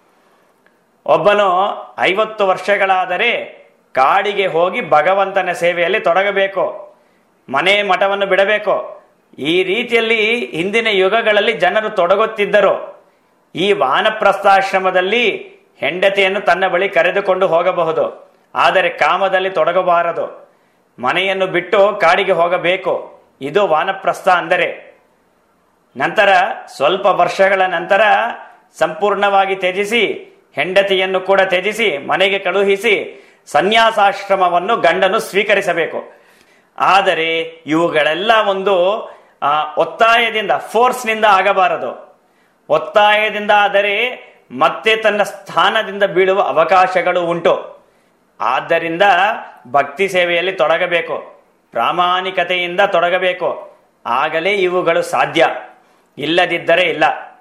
Speaker 1: ಒಬ್ಬನು ಐವತ್ತು ವರ್ಷಗಳಾದರೆ ಕಾಡಿಗೆ ಹೋಗಿ ಭಗವಂತನ ಸೇವೆಯಲ್ಲಿ ತೊಡಗಬೇಕು ಮನೆ ಮಠವನ್ನು ಬಿಡಬೇಕು ಈ ರೀತಿಯಲ್ಲಿ ಹಿಂದಿನ ಯುಗಗಳಲ್ಲಿ ಜನರು ತೊಡಗುತ್ತಿದ್ದರು ಈ ವಾನಪ್ರಸ್ಥಾಶ್ರಮದಲ್ಲಿ ಹೆಂಡತಿಯನ್ನು ತನ್ನ ಬಳಿ ಕರೆದುಕೊಂಡು ಹೋಗಬಹುದು ಆದರೆ ಕಾಮದಲ್ಲಿ ತೊಡಗಬಾರದು ಮನೆಯನ್ನು ಬಿಟ್ಟು ಕಾಡಿಗೆ ಹೋಗಬೇಕು ಇದು ವಾನಪ್ರಸ್ಥ ಅಂದರೆ ನಂತರ ಸ್ವಲ್ಪ ವರ್ಷಗಳ ನಂತರ ಸಂಪೂರ್ಣವಾಗಿ ತ್ಯಜಿಸಿ ಹೆಂಡತಿಯನ್ನು ಕೂಡ ತ್ಯಜಿಸಿ ಮನೆಗೆ ಕಳುಹಿಸಿ ಸನ್ಯಾಸಾಶ್ರಮವನ್ನು ಗಂಡನು ಸ್ವೀಕರಿಸಬೇಕು ಆದರೆ ಇವುಗಳೆಲ್ಲ ಒಂದು ಆ, ಒತ್ತಾಯದಿಂದ ಫೋರ್ಸ್ನಿಂದ ಆಗಬಾರದು ಒತ್ತಾಯದಿಂದ ಆದರೆ ಮತ್ತೆ ತನ್ನ ಸ್ಥಾನದಿಂದ ಬೀಳುವ ಅವಕಾಶಗಳು ಉಂಟು ಆದ್ದರಿಂದ ಭಕ್ತಿ ಸೇವೆಯಲ್ಲಿ ತೊಡಗಬೇಕು ಪ್ರಾಮಾಣಿಕತೆಯಿಂದ ತೊಡಗಬೇಕು ಆಗಲೇ ಇವುಗಳು ಸಾಧ್ಯ ಇಲ್ಲದಿದ್ದರೆ ಇಲ್ಲ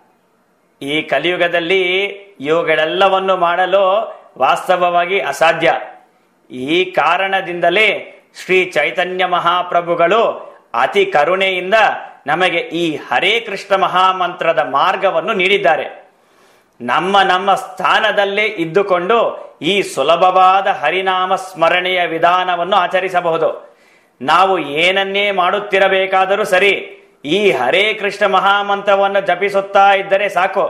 Speaker 1: ಈ ಕಲಿಯುಗದಲ್ಲಿ ಇವುಗಳೆಲ್ಲವನ್ನು ಮಾಡಲು ವಾಸ್ತವವಾಗಿ ಅಸಾಧ್ಯ ಈ ಕಾರಣದಿಂದಲೇ ಶ್ರೀ ಚೈತನ್ಯ ಮಹಾಪ್ರಭುಗಳು ಅತಿ ಕರುಣೆಯಿಂದ ನಮಗೆ ಈ ಹರೇ ಕೃಷ್ಣ ಮಹಾಮಂತ್ರದ ಮಾರ್ಗವನ್ನು ನೀಡಿದ್ದಾರೆ ನಮ್ಮ ನಮ್ಮ ಸ್ಥಾನದಲ್ಲೇ ಇದ್ದುಕೊಂಡು ಈ ಸುಲಭವಾದ ಹರಿನಾಮ ಸ್ಮರಣೆಯ ವಿಧಾನವನ್ನು ಆಚರಿಸಬಹುದು ನಾವು ಏನನ್ನೇ ಮಾಡುತ್ತಿರಬೇಕಾದರೂ ಸರಿ ಈ ಹರೇ ಕೃಷ್ಣ ಮಹಾಮಂತ್ರವನ್ನು ಜಪಿಸುತ್ತಾ ಇದ್ದರೆ ಸಾಕು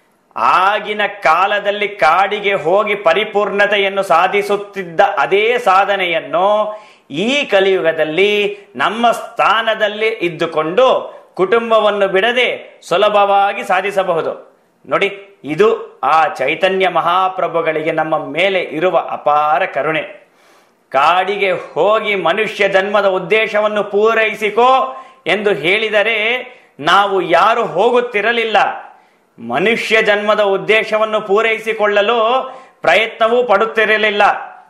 Speaker 1: ಆಗಿನ ಕಾಲದಲ್ಲಿ ಕಾಡಿಗೆ ಹೋಗಿ ಪರಿಪೂರ್ಣತೆಯನ್ನು ಸಾಧಿಸುತ್ತಿದ್ದ ಅದೇ ಸಾಧನೆಯನ್ನು ಈ ಕಲಿಯುಗದಲ್ಲಿ ನಮ್ಮ ಸ್ಥಾನದಲ್ಲಿ ಇದ್ದುಕೊಂಡು ಕುಟುಂಬವನ್ನು ಬಿಡದೆ ಸುಲಭವಾಗಿ ಸಾಧಿಸಬಹುದು ನೋಡಿ ಇದು ಆ ಚೈತನ್ಯ ಮಹಾಪ್ರಭುಗಳಿಗೆ ನಮ್ಮ ಮೇಲೆ ಇರುವ ಅಪಾರ ಕರುಣೆ ಕಾಡಿಗೆ ಹೋಗಿ ಮನುಷ್ಯ ಜನ್ಮದ ಉದ್ದೇಶವನ್ನು ಪೂರೈಸಿಕೋ ಎಂದು ಹೇಳಿದರೆ ನಾವು ಯಾರು ಹೋಗುತ್ತಿರಲಿಲ್ಲ ಮನುಷ್ಯ ಜನ್ಮದ ಉದ್ದೇಶವನ್ನು ಪೂರೈಸಿಕೊಳ್ಳಲು ಪ್ರಯತ್ನವೂ ಪಡುತ್ತಿರಲಿಲ್ಲ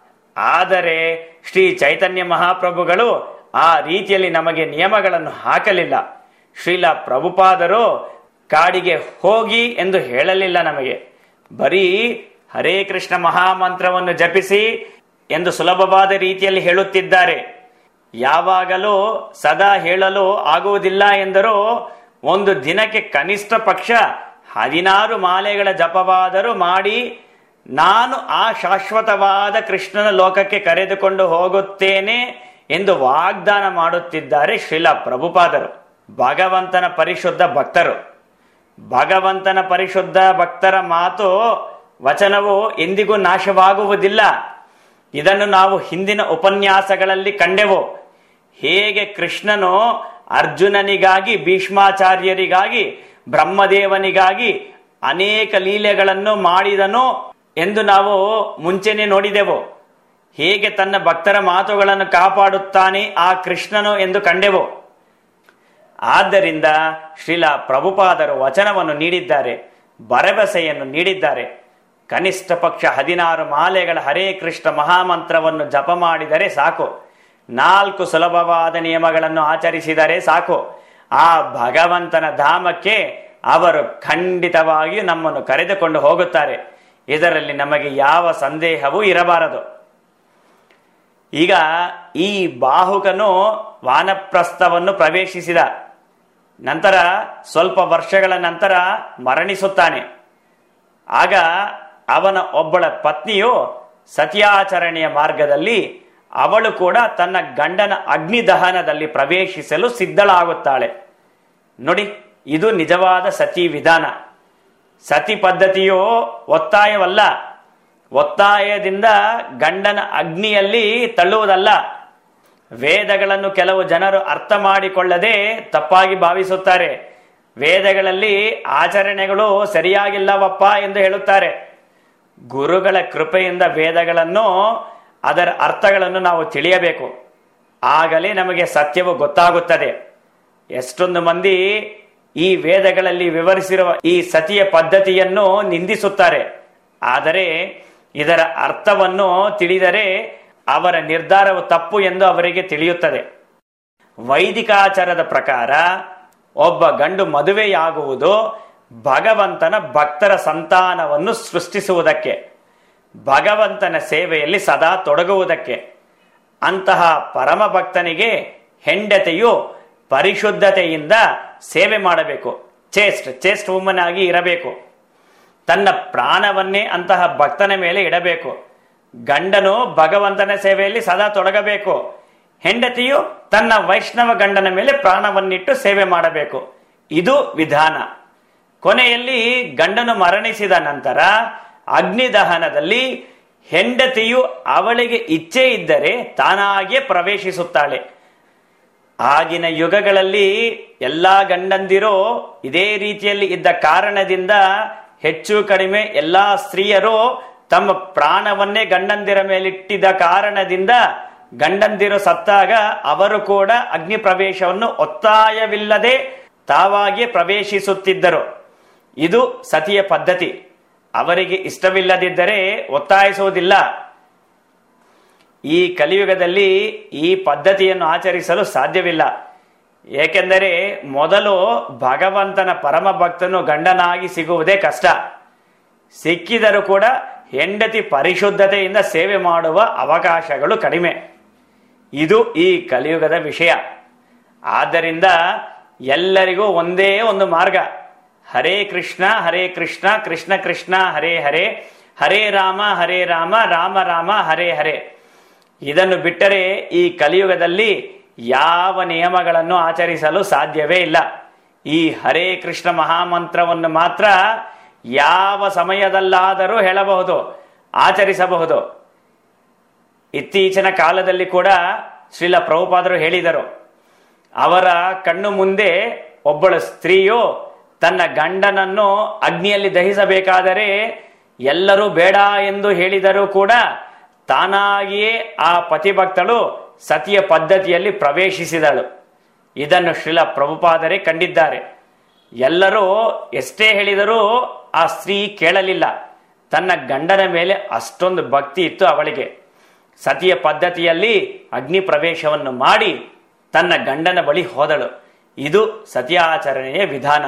Speaker 1: ಆದರೆ ಶ್ರೀ ಚೈತನ್ಯ ಮಹಾಪ್ರಭುಗಳು ಆ ರೀತಿಯಲ್ಲಿ ನಮಗೆ ನಿಯಮಗಳನ್ನು ಹಾಕಲಿಲ್ಲ ಶ್ರೀಲ ಪ್ರಭುಪಾದರು ಕಾಡಿಗೆ ಹೋಗಿ ಎಂದು ಹೇಳಲಿಲ್ಲ ನಮಗೆ ಬರೀ ಹರೇ ಕೃಷ್ಣ ಮಹಾಮಂತ್ರವನ್ನು ಜಪಿಸಿ ಎಂದು ಸುಲಭವಾದ ರೀತಿಯಲ್ಲಿ ಹೇಳುತ್ತಿದ್ದಾರೆ ಯಾವಾಗಲೂ ಸದಾ ಹೇಳಲು ಆಗುವುದಿಲ್ಲ ಎಂದರೂ ಒಂದು ದಿನಕ್ಕೆ ಕನಿಷ್ಠ ಪಕ್ಷ ಹದಿನಾರು ಮಾಲೆಗಳ ಜಪವಾದರೂ ಮಾಡಿ ನಾನು ಆ ಶಾಶ್ವತವಾದ ಕೃಷ್ಣನ ಲೋಕಕ್ಕೆ ಕರೆದುಕೊಂಡು ಹೋಗುತ್ತೇನೆ ಎಂದು ವಾಗ್ದಾನ ಮಾಡುತ್ತಿದ್ದಾರೆ ಶ್ರೀಲ ಪ್ರಭುಪಾದರು ಭಗವಂತನ ಪರಿಶುದ್ಧ ಭಕ್ತರು ಭಗವಂತನ ಪರಿಶುದ್ಧ ಭಕ್ತರ ಮಾತು ವಚನವು ಎಂದಿಗೂ ನಾಶವಾಗುವುದಿಲ್ಲ ಇದನ್ನು ನಾವು ಹಿಂದಿನ ಉಪನ್ಯಾಸಗಳಲ್ಲಿ ಕಂಡೆವು ಹೇಗೆ ಕೃಷ್ಣನು ಅರ್ಜುನನಿಗಾಗಿ ಭೀಷ್ಮಾಚಾರ್ಯರಿಗಾಗಿ ಬ್ರಹ್ಮದೇವನಿಗಾಗಿ ಅನೇಕ ಲೀಲೆಗಳನ್ನು ಮಾಡಿದನು ಎಂದು ನಾವು ಮುಂಚೆನೆ ನೋಡಿದೆವು ಹೇಗೆ ತನ್ನ ಭಕ್ತರ ಮಾತುಗಳನ್ನು ಕಾಪಾಡುತ್ತಾನೆ ಆ ಕೃಷ್ಣನು ಎಂದು ಕಂಡೆವು ಆದ್ದರಿಂದ ಶ್ರೀಲ ಪ್ರಭುಪಾದರು ವಚನವನ್ನು ನೀಡಿದ್ದಾರೆ ಭರವಸೆಯನ್ನು ನೀಡಿದ್ದಾರೆ ಕನಿಷ್ಠ ಪಕ್ಷ ಹದಿನಾರು ಮಾಲೆಗಳ ಹರೇ ಕೃಷ್ಣ ಮಹಾಮಂತ್ರವನ್ನು ಜಪ ಮಾಡಿದರೆ ಸಾಕು ನಾಲ್ಕು ಸುಲಭವಾದ ನಿಯಮಗಳನ್ನು ಆಚರಿಸಿದರೆ ಸಾಕು ಆ ಭಗವಂತನ ಧಾಮಕ್ಕೆ ಅವರು ಖಂಡಿತವಾಗಿಯೂ ನಮ್ಮನ್ನು ಕರೆದುಕೊಂಡು ಹೋಗುತ್ತಾರೆ ಇದರಲ್ಲಿ ನಮಗೆ ಯಾವ ಸಂದೇಹವೂ ಇರಬಾರದು ಈಗ ಈ ಬಾಹುಕನು ವಾನಪ್ರಸ್ಥವನ್ನು ಪ್ರವೇಶಿಸಿದ ನಂತರ ಸ್ವಲ್ಪ ವರ್ಷಗಳ ನಂತರ ಮರಣಿಸುತ್ತಾನೆ ಆಗ ಅವನ ಒಬ್ಬಳ ಪತ್ನಿಯು ಸತ್ಯಾಚರಣೆಯ ಮಾರ್ಗದಲ್ಲಿ ಅವಳು ಕೂಡ ತನ್ನ ಗಂಡನ ಅಗ್ನಿದಹನದಲ್ಲಿ ಪ್ರವೇಶಿಸಲು ಸಿದ್ಧಳಾಗುತ್ತಾಳೆ ನೋಡಿ ಇದು ನಿಜವಾದ ಸತಿ ವಿಧಾನ ಸತಿ ಪದ್ಧತಿಯು ಒತ್ತಾಯವಲ್ಲ ಒತ್ತಾಯದಿಂದ ಗಂಡನ ಅಗ್ನಿಯಲ್ಲಿ ತಳ್ಳುವುದಲ್ಲ ವೇದಗಳನ್ನು ಕೆಲವು ಜನರು ಅರ್ಥ ಮಾಡಿಕೊಳ್ಳದೆ ತಪ್ಪಾಗಿ ಭಾವಿಸುತ್ತಾರೆ ವೇದಗಳಲ್ಲಿ ಆಚರಣೆಗಳು ಸರಿಯಾಗಿಲ್ಲವಪ್ಪ ಎಂದು ಹೇಳುತ್ತಾರೆ ಗುರುಗಳ ಕೃಪೆಯಿಂದ ವೇದಗಳನ್ನು ಅದರ ಅರ್ಥಗಳನ್ನು ನಾವು ತಿಳಿಯಬೇಕು ಆಗಲೇ ನಮಗೆ ಸತ್ಯವು ಗೊತ್ತಾಗುತ್ತದೆ ಎಷ್ಟೊಂದು ಮಂದಿ ಈ ವೇದಗಳಲ್ಲಿ ವಿವರಿಸಿರುವ ಈ ಸತಿಯ ಪದ್ಧತಿಯನ್ನು ನಿಂದಿಸುತ್ತಾರೆ ಆದರೆ ಇದರ ಅರ್ಥವನ್ನು ತಿಳಿದರೆ ಅವರ ನಿರ್ಧಾರವು ತಪ್ಪು ಎಂದು ಅವರಿಗೆ ತಿಳಿಯುತ್ತದೆ ವೈದಿಕಾಚಾರದ ಪ್ರಕಾರ ಒಬ್ಬ ಗಂಡು ಮದುವೆಯಾಗುವುದು ಭಗವಂತನ ಭಕ್ತರ ಸಂತಾನವನ್ನು ಸೃಷ್ಟಿಸುವುದಕ್ಕೆ ಭಗವಂತನ ಸೇವೆಯಲ್ಲಿ ಸದಾ ತೊಡಗುವುದಕ್ಕೆ ಅಂತಹ ಪರಮ ಭಕ್ತನಿಗೆ ಹೆಂಡತಿಯು ಪರಿಶುದ್ಧತೆಯಿಂದ ಸೇವೆ ಮಾಡಬೇಕು ಚೇಸ್ಟ್ ಚೇಸ್ಟ್ ವುಮನ್ ಆಗಿ ಇರಬೇಕು ತನ್ನ ಪ್ರಾಣವನ್ನೇ ಅಂತಹ ಭಕ್ತನ ಮೇಲೆ ಇಡಬೇಕು ಗಂಡನು ಭಗವಂತನ ಸೇವೆಯಲ್ಲಿ ಸದಾ ತೊಡಗಬೇಕು ಹೆಂಡತಿಯು ತನ್ನ ವೈಷ್ಣವ ಗಂಡನ ಮೇಲೆ ಪ್ರಾಣವನ್ನಿಟ್ಟು ಸೇವೆ ಮಾಡಬೇಕು ಇದು ವಿಧಾನ ಕೊನೆಯಲ್ಲಿ ಗಂಡನು ಮರಣಿಸಿದ ನಂತರ ಅಗ್ನಿದಹನದಲ್ಲಿ ಹೆಂಡತಿಯು ಅವಳಿಗೆ ಇಚ್ಛೆ ಇದ್ದರೆ ತಾನಾಗಿಯೇ ಪ್ರವೇಶಿಸುತ್ತಾಳೆ ಆಗಿನ ಯುಗಗಳಲ್ಲಿ ಎಲ್ಲಾ ಗಂಡಂದಿರು ಇದೇ ರೀತಿಯಲ್ಲಿ ಇದ್ದ ಕಾರಣದಿಂದ ಹೆಚ್ಚು ಕಡಿಮೆ ಎಲ್ಲಾ ಸ್ತ್ರೀಯರು ತಮ್ಮ ಪ್ರಾಣವನ್ನೇ ಗಂಡಂದಿರ ಮೇಲಿಟ್ಟಿದ್ದ ಕಾರಣದಿಂದ ಗಂಡಂದಿರು ಸತ್ತಾಗ ಅವರು ಕೂಡ ಅಗ್ನಿ ಪ್ರವೇಶವನ್ನು ಒತ್ತಾಯವಿಲ್ಲದೆ ತಾವಾಗಿಯೇ ಪ್ರವೇಶಿಸುತ್ತಿದ್ದರು ಇದು ಸತಿಯ ಪದ್ಧತಿ ಅವರಿಗೆ ಇಷ್ಟವಿಲ್ಲದಿದ್ದರೆ ಒತ್ತಾಯಿಸುವುದಿಲ್ಲ ಈ ಕಲಿಯುಗದಲ್ಲಿ ಈ ಪದ್ಧತಿಯನ್ನು ಆಚರಿಸಲು ಸಾಧ್ಯವಿಲ್ಲ ಏಕೆಂದರೆ ಮೊದಲು ಭಗವಂತನ ಪರಮ ಭಕ್ತನು ಗಂಡನಾಗಿ ಸಿಗುವುದೇ ಕಷ್ಟ ಸಿಕ್ಕಿದರೂ ಕೂಡ ಹೆಂಡತಿ ಪರಿಶುದ್ಧತೆಯಿಂದ ಸೇವೆ ಮಾಡುವ ಅವಕಾಶಗಳು ಕಡಿಮೆ ಇದು ಈ ಕಲಿಯುಗದ ವಿಷಯ ಆದ್ದರಿಂದ ಎಲ್ಲರಿಗೂ ಒಂದೇ ಒಂದು ಮಾರ್ಗ ಹರೇ ಕೃಷ್ಣ ಹರೇ ಕೃಷ್ಣ ಕೃಷ್ಣ ಕೃಷ್ಣ ಹರೇ ಹರೇ ಹರೇ ರಾಮ ಹರೇ ರಾಮ ರಾಮ ರಾಮ ಹರೇ ಹರೇ ಇದನ್ನು ಬಿಟ್ಟರೆ ಈ ಕಲಿಯುಗದಲ್ಲಿ ಯಾವ ನಿಯಮಗಳನ್ನು ಆಚರಿಸಲು ಸಾಧ್ಯವೇ ಇಲ್ಲ ಈ ಹರೇ ಕೃಷ್ಣ ಮಹಾಮಂತ್ರವನ್ನು ಮಾತ್ರ ಯಾವ ಸಮಯದಲ್ಲಾದರೂ ಹೇಳಬಹುದು ಆಚರಿಸಬಹುದು ಇತ್ತೀಚಿನ ಕಾಲದಲ್ಲಿ ಕೂಡ ಶ್ರೀಲ ಪ್ರಭುಪಾದರು ಹೇಳಿದರು ಅವರ ಕಣ್ಣು ಮುಂದೆ ಒಬ್ಬಳು ಸ್ತ್ರೀಯು ತನ್ನ ಗಂಡನನ್ನು ಅಗ್ನಿಯಲ್ಲಿ ದಹಿಸಬೇಕಾದರೆ ಎಲ್ಲರೂ ಬೇಡ ಎಂದು ಹೇಳಿದರೂ ಕೂಡ ತಾನಾಗಿಯೇ ಆ ಪತಿಭಕ್ತಳು ಸತಿಯ ಪದ್ಧತಿಯಲ್ಲಿ ಪ್ರವೇಶಿಸಿದಳು ಇದನ್ನು ಶ್ರೀಲ ಪ್ರಭುಪಾದರೇ ಕಂಡಿದ್ದಾರೆ ಎಲ್ಲರೂ ಎಷ್ಟೇ ಹೇಳಿದರೂ ಆ ಸ್ತ್ರೀ ಕೇಳಲಿಲ್ಲ ತನ್ನ ಗಂಡನ ಮೇಲೆ ಅಷ್ಟೊಂದು ಭಕ್ತಿ ಇತ್ತು ಅವಳಿಗೆ ಸತಿಯ ಪದ್ಧತಿಯಲ್ಲಿ ಅಗ್ನಿ ಪ್ರವೇಶವನ್ನು ಮಾಡಿ ತನ್ನ ಗಂಡನ ಬಳಿ ಹೋದಳು ಇದು ಸತ್ಯಾಚರಣೆಯ ವಿಧಾನ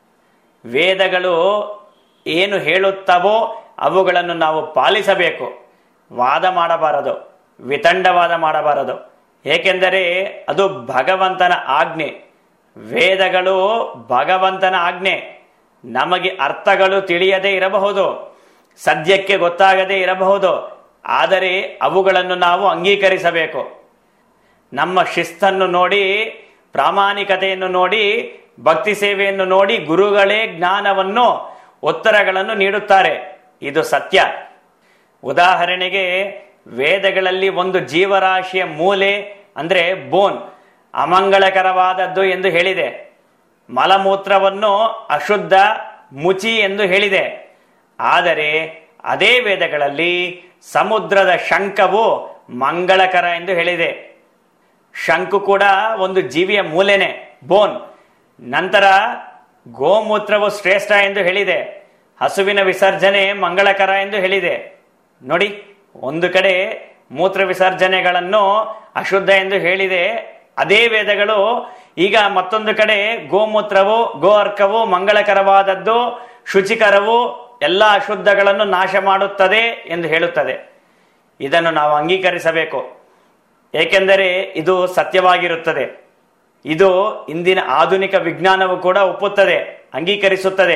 Speaker 1: ವೇದಗಳು ಏನು ಹೇಳುತ್ತವೋ ಅವುಗಳನ್ನು ನಾವು ಪಾಲಿಸಬೇಕು ವಾದ ಮಾಡಬಾರದು ವಿತಂಡವಾದ ಮಾಡಬಾರದು ಏಕೆಂದರೆ ಅದು ಭಗವಂತನ ಆಜ್ಞೆ ವೇದಗಳು ಭಗವಂತನ ಆಜ್ಞೆ ನಮಗೆ ಅರ್ಥಗಳು ತಿಳಿಯದೇ ಇರಬಹುದು ಸದ್ಯಕ್ಕೆ ಗೊತ್ತಾಗದೇ ಇರಬಹುದು ಆದರೆ ಅವುಗಳನ್ನು ನಾವು ಅಂಗೀಕರಿಸಬೇಕು ನಮ್ಮ ಶಿಸ್ತನ್ನು ನೋಡಿ ಪ್ರಾಮಾಣಿಕತೆಯನ್ನು ನೋಡಿ ಭಕ್ತಿ ಸೇವೆಯನ್ನು ನೋಡಿ ಗುರುಗಳೇ ಜ್ಞಾನವನ್ನು ಉತ್ತರಗಳನ್ನು ನೀಡುತ್ತಾರೆ ಇದು ಸತ್ಯ ಉದಾಹರಣೆಗೆ ವೇದಗಳಲ್ಲಿ ಒಂದು ಜೀವರಾಶಿಯ ಮೂಲೆ ಅಂದ್ರೆ ಬೋನ್ ಅಮಂಗಳಕರವಾದದ್ದು ಎಂದು ಹೇಳಿದೆ ಮಲಮೂತ್ರವನ್ನು ಅಶುದ್ಧ ಮುಚಿ ಎಂದು ಹೇಳಿದೆ ಆದರೆ ಅದೇ ವೇದಗಳಲ್ಲಿ ಸಮುದ್ರದ ಶಂಖವು ಮಂಗಳಕರ ಎಂದು ಹೇಳಿದೆ ಶಂಕು ಕೂಡ ಒಂದು ಜೀವಿಯ ಮೂಲೆನೆ ಬೋನ್ ನಂತರ ಗೋಮೂತ್ರವು ಶ್ರೇಷ್ಠ ಎಂದು ಹೇಳಿದೆ ಹಸುವಿನ ವಿಸರ್ಜನೆ ಮಂಗಳಕರ ಎಂದು ಹೇಳಿದೆ ನೋಡಿ ಒಂದು ಕಡೆ ಮೂತ್ರ ವಿಸರ್ಜನೆಗಳನ್ನು ಅಶುದ್ಧ ಎಂದು ಹೇಳಿದೆ ಅದೇ ವೇದಗಳು ಈಗ ಮತ್ತೊಂದು ಕಡೆ ಗೋಮೂತ್ರವು ಗೋ ಅರ್ಕವು ಮಂಗಳಕರವಾದದ್ದು ಶುಚಿಕರವು ಎಲ್ಲ ಅಶುದ್ಧಗಳನ್ನು ನಾಶ ಮಾಡುತ್ತದೆ ಎಂದು ಹೇಳುತ್ತದೆ ಇದನ್ನು ನಾವು ಅಂಗೀಕರಿಸಬೇಕು ಏಕೆಂದರೆ ಇದು ಸತ್ಯವಾಗಿರುತ್ತದೆ ಇದು ಇಂದಿನ ಆಧುನಿಕ ವಿಜ್ಞಾನವು ಕೂಡ ಒಪ್ಪುತ್ತದೆ ಅಂಗೀಕರಿಸುತ್ತದೆ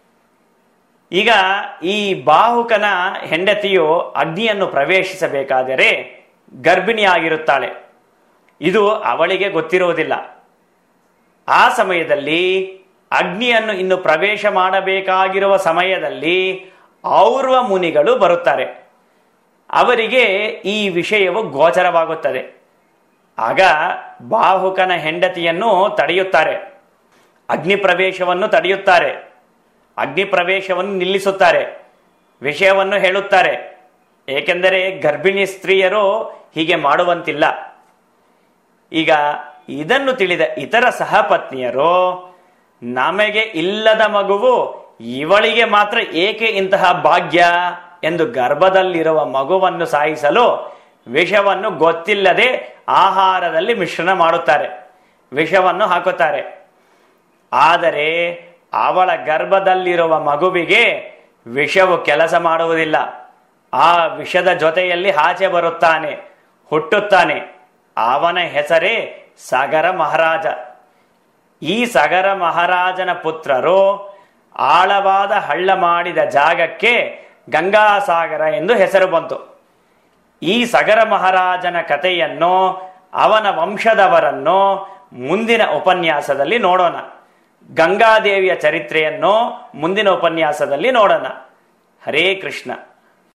Speaker 1: ಈಗ ಈ ಬಾಹುಕನ ಹೆಂಡತಿಯು ಅಗ್ನಿಯನ್ನು ಪ್ರವೇಶಿಸಬೇಕಾದರೆ ಗರ್ಭಿಣಿಯಾಗಿರುತ್ತಾಳೆ ಇದು ಅವಳಿಗೆ ಗೊತ್ತಿರುವುದಿಲ್ಲ ಆ ಸಮಯದಲ್ಲಿ ಅಗ್ನಿಯನ್ನು ಇನ್ನು ಪ್ರವೇಶ ಮಾಡಬೇಕಾಗಿರುವ ಸಮಯದಲ್ಲಿ ಔರ್ವ ಮುನಿಗಳು ಬರುತ್ತಾರೆ ಅವರಿಗೆ ಈ ವಿಷಯವು ಗೋಚರವಾಗುತ್ತದೆ ಆಗ ಬಾಹುಕನ ಹೆಂಡತಿಯನ್ನು ತಡೆಯುತ್ತಾರೆ ಅಗ್ನಿ ಪ್ರವೇಶವನ್ನು ತಡೆಯುತ್ತಾರೆ ಅಗ್ನಿ ಪ್ರವೇಶವನ್ನು ನಿಲ್ಲಿಸುತ್ತಾರೆ ವಿಷಯವನ್ನು ಹೇಳುತ್ತಾರೆ ಏಕೆಂದರೆ ಗರ್ಭಿಣಿ ಸ್ತ್ರೀಯರು ಹೀಗೆ ಮಾಡುವಂತಿಲ್ಲ ಈಗ ಇದನ್ನು ತಿಳಿದ ಇತರ ಸಹಪತ್ನಿಯರು ನಮಗೆ ಇಲ್ಲದ ಮಗುವು ಇವಳಿಗೆ ಮಾತ್ರ ಏಕೆ ಇಂತಹ ಭಾಗ್ಯ ಎಂದು ಗರ್ಭದಲ್ಲಿರುವ ಮಗುವನ್ನು ಸಾಯಿಸಲು ವಿಷವನ್ನು ಗೊತ್ತಿಲ್ಲದೆ ಆಹಾರದಲ್ಲಿ ಮಿಶ್ರಣ ಮಾಡುತ್ತಾರೆ ವಿಷವನ್ನು ಹಾಕುತ್ತಾರೆ ಆದರೆ ಅವಳ ಗರ್ಭದಲ್ಲಿರುವ ಮಗುವಿಗೆ ವಿಷವು ಕೆಲಸ ಮಾಡುವುದಿಲ್ಲ ಆ ವಿಷದ ಜೊತೆಯಲ್ಲಿ ಆಚೆ ಬರುತ್ತಾನೆ ಹುಟ್ಟುತ್ತಾನೆ ಅವನ ಹೆಸರೇ ಸಗರ ಮಹಾರಾಜ ಈ ಸಗರ ಮಹಾರಾಜನ ಪುತ್ರರು ಆಳವಾದ ಹಳ್ಳ ಮಾಡಿದ ಜಾಗಕ್ಕೆ ಗಂಗಾಸಾಗರ ಎಂದು ಹೆಸರು ಬಂತು ಈ ಸಗರ ಮಹಾರಾಜನ ಕಥೆಯನ್ನು ಅವನ ವಂಶದವರನ್ನು ಮುಂದಿನ ಉಪನ್ಯಾಸದಲ್ಲಿ ನೋಡೋಣ ಗಂಗಾದೇವಿಯ ಚರಿತ್ರೆಯನ್ನು ಮುಂದಿನ ಉಪನ್ಯಾಸದಲ್ಲಿ ನೋಡೋಣ ಹರೇ ಕೃಷ್ಣ